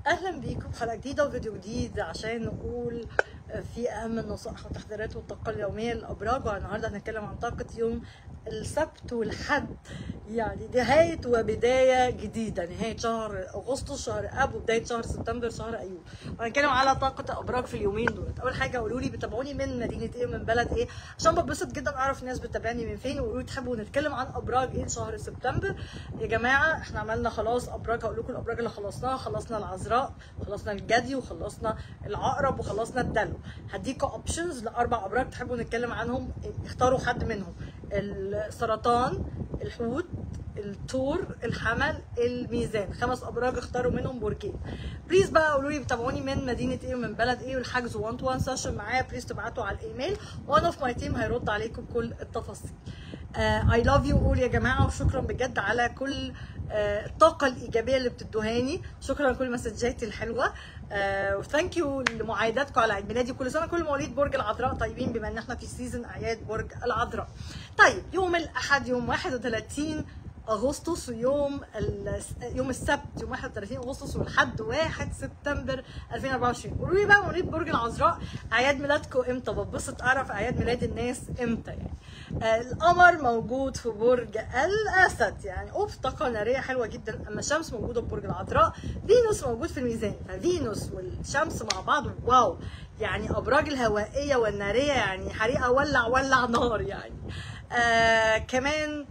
اهلا بيكم في حلقه جديده وفيديو جديد عشان نقول في اهم النصائح والتحذيرات والطاقه اليوميه للابراج والنهارده هنتكلم عن طاقه يوم السبت والحد يعني نهايه وبدايه جديده نهايه شهر اغسطس شهر اب وبدايه شهر سبتمبر شهر ايوب وهنتكلم على طاقه الابراج في اليومين دول اول حاجه قولوا لي بتابعوني من مدينه ايه ومن بلد ايه عشان ببسط جدا اعرف الناس بتتابعني من فين وقولوا لي تحبوا نتكلم عن ابراج ايه شهر سبتمبر يا جماعه احنا عملنا خلاص ابراج هقول لكم الابراج اللي خلصناها خلصنا العذراء وخلصنا الجدي وخلصنا العقرب وخلصنا الدلو هديكوا اوبشنز لاربع ابراج تحبوا نتكلم عنهم اختاروا حد منهم السرطان الحوت الثور الحمل الميزان خمس ابراج اختاروا منهم برجين بليز بقى قولوا لي بتابعوني من مدينه ايه ومن بلد ايه والحجز 1 تو 1 سيشن معايا بليز تبعتوا على الايميل وان اوف ماي تيم هيرد عليكم كل التفاصيل اي لاف يو قول يا جماعه وشكرا بجد على كل آه، الطاقه الايجابيه اللي بتدوهاني شكرا لكل مسجاتي الحلوه وثانك يو لمعايداتكم على عيد ميلادي كل سنه كل مواليد برج العذراء طيبين بما ان احنا في سيزون اعياد برج العذراء طيب يوم الاحد يوم 31 اغسطس ويوم ال- يوم السبت يوم 31 اغسطس والحد 1 سبتمبر 2024 قولوا لي بقى مواليد برج العذراء اعياد ميلادكم امتى ببسط اعرف اعياد ميلاد الناس امتى يعني آه، القمر موجود في برج الاسد يعني اوف طاقه ناريه حلوه جدا اما الشمس موجوده في برج العذراء فينوس موجود في الميزان ففينوس والشمس مع بعض واو يعني ابراج الهوائيه والناريه يعني حريقه ولع ولع نار يعني آه كمان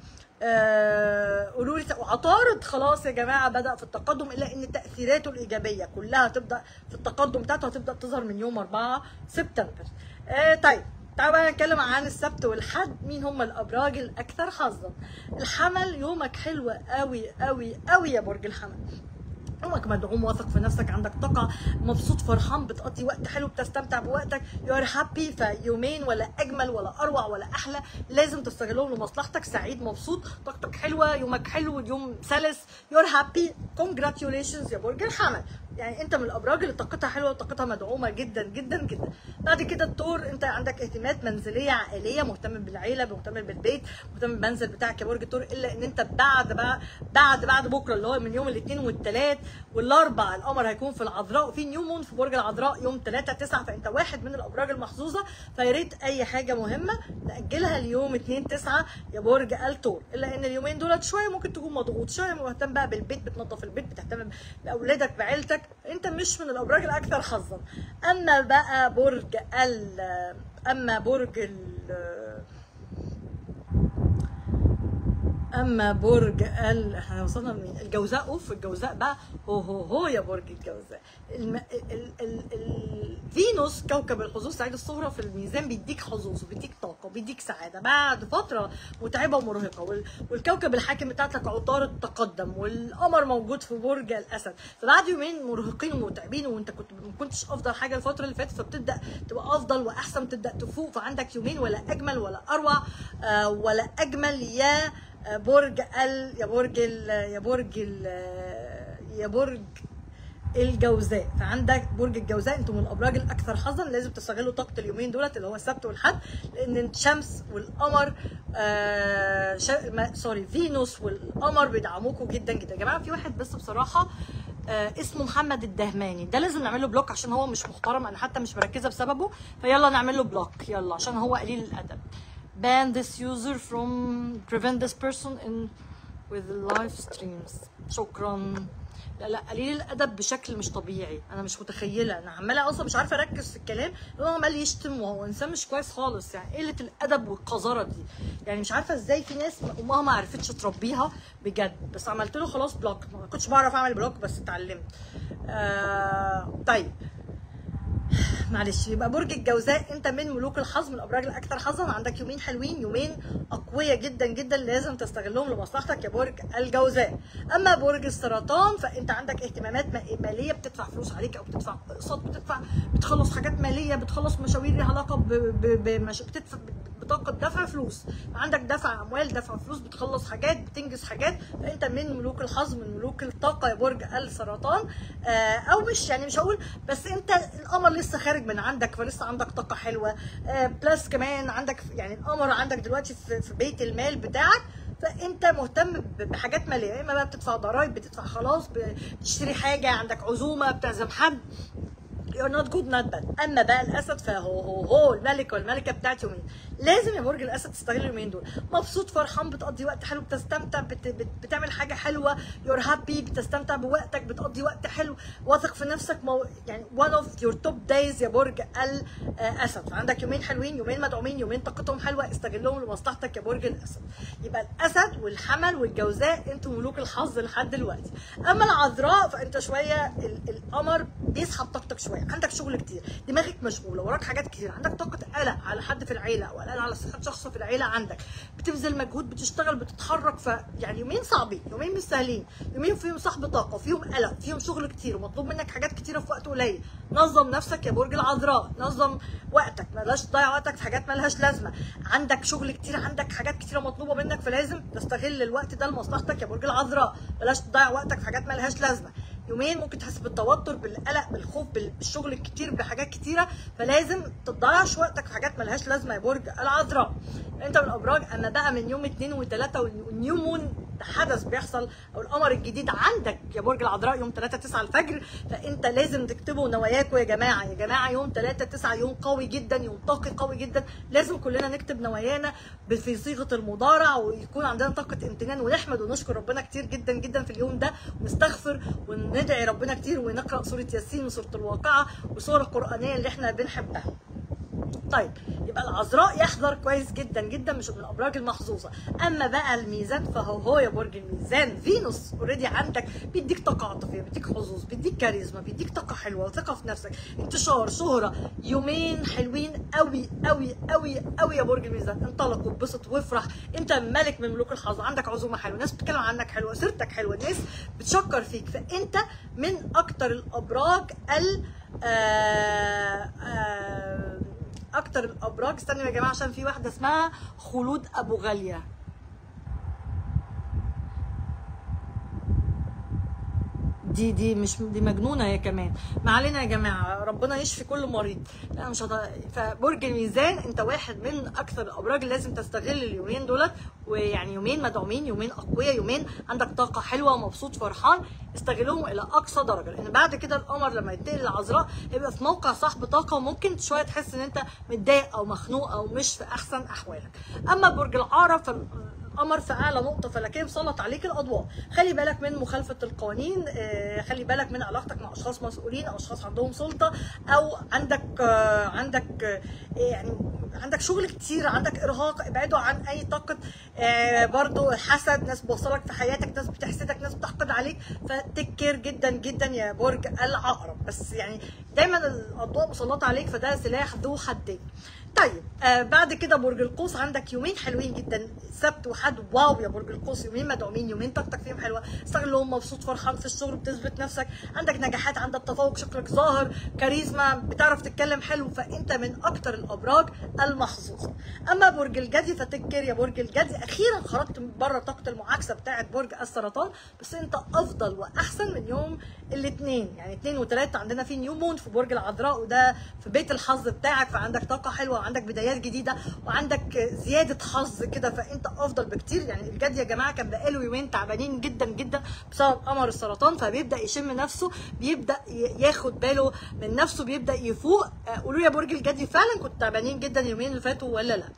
آه، قولوا لي وعطارد خلاص يا جماعه بدا في التقدم الا ان تاثيراته الايجابيه كلها تبدا في التقدم بتاعته هتبدا تظهر من يوم 4 سبتمبر آه طيب تعالوا بقى نتكلم عن السبت والحد مين هم الابراج الاكثر حظا الحمل يومك حلو قوي قوي قوي يا برج الحمل يومك مدعوم واثق في نفسك عندك طاقة مبسوط فرحان بتقضي وقت حلو بتستمتع بوقتك يو ار هابي فيومين ولا أجمل ولا أروع ولا أحلى لازم تستغلهم لمصلحتك سعيد مبسوط طاقتك حلوة يومك حلو اليوم سلس يو ار هابي كونجراتيوليشنز يا برج الحمل يعني انت من الابراج اللي طاقتها حلوه وطاقتها مدعومه جدا جدا جدا بعد كده الدور انت عندك اهتمامات منزليه عائليه مهتم بالعيله مهتم بالبيت مهتم بالمنزل بتاعك يا برج الدور الا ان انت بعد بقى بعد بعد بكره اللي هو من يوم الاثنين والثلاث والاربع القمر هيكون في العذراء وفي نيو مون في برج العذراء يوم 3 9 فانت واحد من الابراج المحظوظه فيا ريت اي حاجه مهمه ناجلها ليوم 2 9 يا برج الثور الا ان اليومين دولت شويه ممكن تكون مضغوط شويه مهتم بقى بالبيت بتنظف البيت بتهتم باولادك بعيلتك انت مش من الابراج الاكثر حظا اما بقى برج ال اما برج ال اما برج ال احنا وصلنا لمين الجوزاء اوف الجوزاء بقى هو هو هو يا برج الجوزاء الم... ال... ال... ال... ال... فينوس كوكب الحظوظ سعيد الصغرى في الميزان بيديك حظوظ وبيديك طاقه وبيديك سعاده بعد فتره متعبه ومرهقه وال... والكوكب الحاكم بتاعتك عطارد تقدم والقمر موجود في برج الاسد فبعد يومين مرهقين ومتعبين وانت كنت ما كنتش افضل حاجه الفتره اللي فاتت فبتبدا تبقى افضل واحسن تبدا تفوق فعندك يومين ولا اجمل ولا اروع آه ولا اجمل يا برج ال يا برج ال يا برج ال يا برج الجوزاء فعندك برج الجوزاء انتم من الابراج الاكثر حظا لازم تستغلوا طاقه اليومين دولت اللي هو السبت والحد لان الشمس والقمر آه شا... ما... سوري فينوس والقمر بيدعموكوا جدا جدا يا جماعه في واحد بس بصراحه آه اسمه محمد الدهماني ده لازم نعمل له بلوك عشان هو مش محترم انا حتى مش مركزه بسببه فيلا نعمل له بلوك يلا عشان هو قليل الادب ban this user from prevent this person in with live streams شكرا لا لا قليل الادب بشكل مش طبيعي انا مش متخيله انا عماله اصلا مش عارفه اركز في الكلام لان هو عمال يشتم وهو انسان مش كويس خالص يعني قله الادب والقذاره دي يعني مش عارفه ازاي في ناس امها ما عرفتش تربيها بجد بس عملت له خلاص بلوك ما كنتش بعرف اعمل بلوك بس اتعلمت آه طيب معلش يبقى برج الجوزاء انت من ملوك الحظ من الابراج الاكثر حظا عندك يومين حلوين يومين اقوياء جدا جدا لازم تستغلهم لمصلحتك يا برج الجوزاء اما برج السرطان فانت عندك اهتمامات ماليه بتدفع فلوس عليك او بتدفع اقساط بتدفع بتخلص حاجات ماليه بتخلص مشاوير ليها علاقه بمش... بتدفع بطاقه دفع فلوس عندك دفع اموال دفع فلوس بتخلص حاجات بتنجز حاجات فانت من ملوك الحظ من ملوك الطاقه يا برج السرطان آه او مش يعني مش هقول بس انت القمر لسه خارج من عندك فلسه عندك طاقه حلوه آه بلس كمان عندك يعني القمر عندك دلوقتي في, في بيت المال بتاعك فانت مهتم ب- بحاجات ماليه يا اما بقى بتدفع ضرايب بتدفع خلاص بتشتري حاجه عندك عزومه بتعزم حد you're not good not bad اما بقى الاسد فهو هو هو الملك والملكه بتاعت يومين لازم يا برج الاسد تستغل اليومين دول مبسوط فرحان بتقضي وقت حلو بتستمتع بت... بت... بتعمل حاجه حلوه you're happy بتستمتع بوقتك بتقضي وقت حلو واثق في نفسك مو... يعني one of your top days يا برج الاسد عندك يومين حلوين يومين مدعومين يومين طاقتهم حلوه استغلهم لمصلحتك يا برج الاسد يبقى الاسد والحمل والجوزاء انتوا ملوك الحظ لحد دلوقتي اما العذراء فانت شويه ال... القمر بيسحب طاقتك شويه عندك شغل كتير دماغك مشغوله وراك حاجات كتير عندك طاقه قلق على حد في العيله او قلق على صحه شخص في العيله عندك بتبذل مجهود بتشتغل بتتحرك ف يعني يومين صعبين يومين مش سهلين يومين فيهم صاحب طاقه فيهم قلق فيهم شغل كتير ومطلوب منك حاجات كتيره في وقت قليل نظم نفسك يا برج العذراء نظم وقتك بلاش تضيع وقتك في حاجات مالهاش لازمه عندك شغل كتير عندك حاجات كتيره مطلوبه منك فلازم تستغل الوقت ده لمصلحتك يا برج العذراء بلاش تضيع وقتك في حاجات مالهاش لازمه يومين ممكن تحس بالتوتر بالقلق بالخوف بال- بالشغل الكتير بحاجات كتيره فلازم تضيعش وقتك في حاجات ملهاش لازمه يا برج العذراء انت من الابراج اما بقى من يوم اثنين وثلاثه والنيو مون حدث بيحصل او القمر الجديد عندك يا برج العذراء يوم 3 9 الفجر فانت لازم تكتبوا نواياكم يا جماعه يا جماعه يوم 3 9 يوم قوي جدا يوم طاقي قوي جدا لازم كلنا نكتب نوايانا ب- في صيغه المضارع ويكون عندنا طاقه امتنان ونحمد ونشكر ربنا كتير جدا جدا في اليوم ده ونستغفر وندعي ربنا كتير ونقرا سوره ياسين وسوره الواقعه وسور القرانيه اللي احنا بنحبها طيب يبقى العذراء يحذر كويس جدا جدا مش من الابراج المحظوظه اما بقى الميزان فهو هو يا برج الميزان فينوس اوريدي عندك بيديك طاقه عاطفيه بيديك حظوظ بيديك كاريزما بيديك طاقه حلوه ثقه في نفسك انتشار شهره يومين حلوين قوي قوي قوي قوي يا برج الميزان انطلق واتبسط وافرح انت ملك من ملوك الحظ عندك عزومه حلوه ناس بتتكلم عنك حلوه سيرتك حلوه ناس بتشكر فيك فانت من اكتر الابراج ال آه آه اكتر الابراج استنوا يا جماعه عشان في واحده اسمها خلود ابو غاليه دي دي مش دي مجنونه هي كمان ما علينا يا جماعه ربنا يشفي كل مريض لا مش هط... فبرج الميزان انت واحد من اكثر الابراج اللي لازم تستغل اليومين دولت ويعني يومين مدعومين يومين اقوياء يومين عندك طاقه حلوه ومبسوط فرحان استغلهم الى اقصى درجه لان بعد كده القمر لما ينتقل للعذراء هيبقى في موقع صاحب طاقه وممكن شويه تحس ان انت متضايق او مخنوق او مش في احسن احوالك اما برج العقرب فال... القمر في اعلى نقطه فلكيه مسلط عليك الاضواء خلي بالك من مخالفه القوانين آه، خلي بالك من علاقتك مع اشخاص مسؤولين او اشخاص عندهم سلطه او عندك آه، عندك آه، يعني عندك شغل كتير عندك ارهاق ابعدوا عن اي طاقه آه، برضو حسد ناس بوصلك في حياتك ناس بتحسدك ناس بتحقد عليك فتكر جدا جدا يا برج العقرب بس يعني دايما الاضواء مسلطه عليك فده سلاح ذو حدين طيب آه بعد كده برج القوس عندك يومين حلوين جدا سبت وحد واو يا برج القوس يومين مدعومين يومين طاقتك فيهم حلوه استغلهم مبسوط فرحان في الشغل بتثبت نفسك عندك نجاحات عندك تفوق شكلك ظاهر كاريزما بتعرف تتكلم حلو فانت من اكتر الابراج المحظوظه اما برج الجدي فتذكر يا برج الجدي اخيرا خرجت من بره طاقه المعاكسه بتاعه برج السرطان بس انت افضل واحسن من يوم الاثنين يعني اثنين وثلاثه عندنا في نيو مون في برج العذراء وده في بيت الحظ بتاعك فعندك طاقه حلوه وعندك بدايات جديده وعندك زياده حظ كده فانت افضل بكتير يعني الجدي يا جماعه كان بقاله يومين تعبانين جدا جدا بسبب قمر السرطان فبيبدا يشم نفسه بيبدا ي- ياخد باله من نفسه بيبدا يفوق آه، قولوا لي يا برج الجدي فعلا كنت تعبانين جدا اليومين اللي فاتوا ولا لا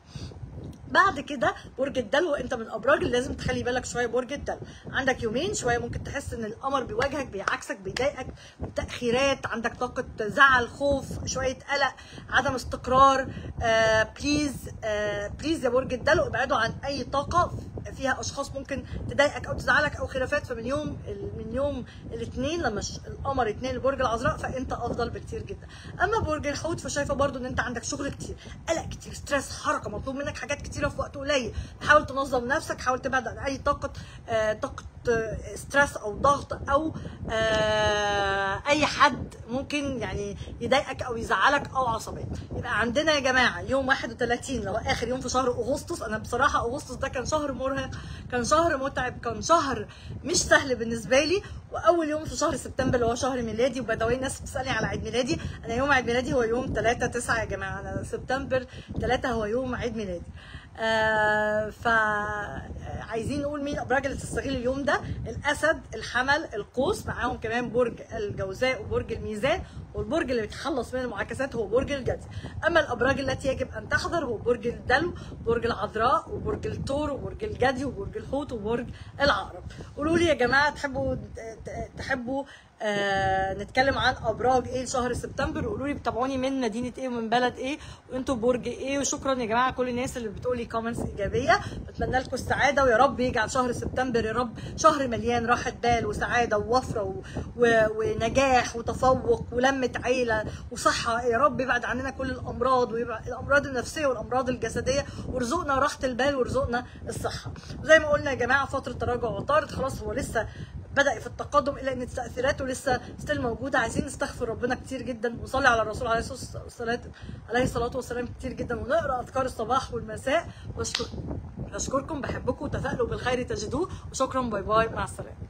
بعد كده برج الدلو انت من الابراج اللي لازم تخلي بالك شويه برج الدلو عندك يومين شويه ممكن تحس ان القمر بيواجهك بيعكسك بيضايقك تاخيرات عندك طاقه زعل خوف شويه قلق عدم استقرار آه بليز آه بليز يا برج الدلو ابعدوا عن اي طاقه فيها اشخاص ممكن تضايقك او تزعلك او خلافات فمن يوم من يوم الاثنين لما ش- القمر اثنين لبرج العذراء فانت افضل بكتير جدا اما برج الحوت فشايفه برضو ان انت عندك شغل كتير قلق كتير ستريس حركه مطلوب منك حاجات كتيره في وقت قليل حاول تنظم نفسك حاول تبعد عن اي طاقه آه طاقه آه ستريس او ضغط او آه اي حد ممكن يعني يضايقك او يزعلك او عصبيه يبقى عندنا يا جماعه يوم 31 لو اخر يوم في شهر اغسطس انا بصراحه اغسطس ده كان شهر مرهق كان شهر متعب كان شهر مش سهل بالنسبه لي واول يوم في شهر سبتمبر اللي هو شهر ميلادي وبدوي الناس بتسالني على عيد ميلادي انا يوم عيد ميلادي هو يوم 3 9 يا جماعه انا سبتمبر 3 هو يوم عيد ميلادي آه فعايزين نقول مين الابراج اللي تستغل اليوم ده الاسد الحمل القوس معاهم كمان برج الجوزاء وبرج الميزان والبرج اللي بيتخلص من المعاكسات هو برج الجدي اما الابراج التي يجب ان تحذر هو برج الدلو برج العذراء وبرج الثور وبرج الجدي وبرج الحوت وبرج العقرب قولوا لي يا جماعه تحبوا تحبوا آه نتكلم عن ابراج ايه لشهر سبتمبر وقولوا لي بتابعوني من مدينه ايه ومن بلد ايه وانتوا برج ايه وشكرا يا جماعه كل الناس اللي بتقولي كومنتس ايجابيه بتمنى لكم السعاده ويا رب يجعل شهر سبتمبر يا رب شهر مليان راحه بال وسعاده ووفره و... و... ونجاح وتفوق ولمه عيله وصحه يا رب يبعد عننا كل الامراض ويبعد الامراض النفسيه والامراض الجسديه وارزقنا راحه البال وارزقنا الصحه زي ما قلنا يا جماعه فتره تراجع عطارد خلاص هو لسه بدا في التقدم الا ان تاثيراته لسه ستيل موجوده عايزين نستغفر ربنا كتير جدا ونصلي على الرسول عليه الصلاه والسلام عليه الصلاه والسلام كتير جدا ونقرا اذكار الصباح والمساء واشكر اشكركم بحبكم وتفائلوا بالخير تجدوه وشكرا باي باي مع السلامه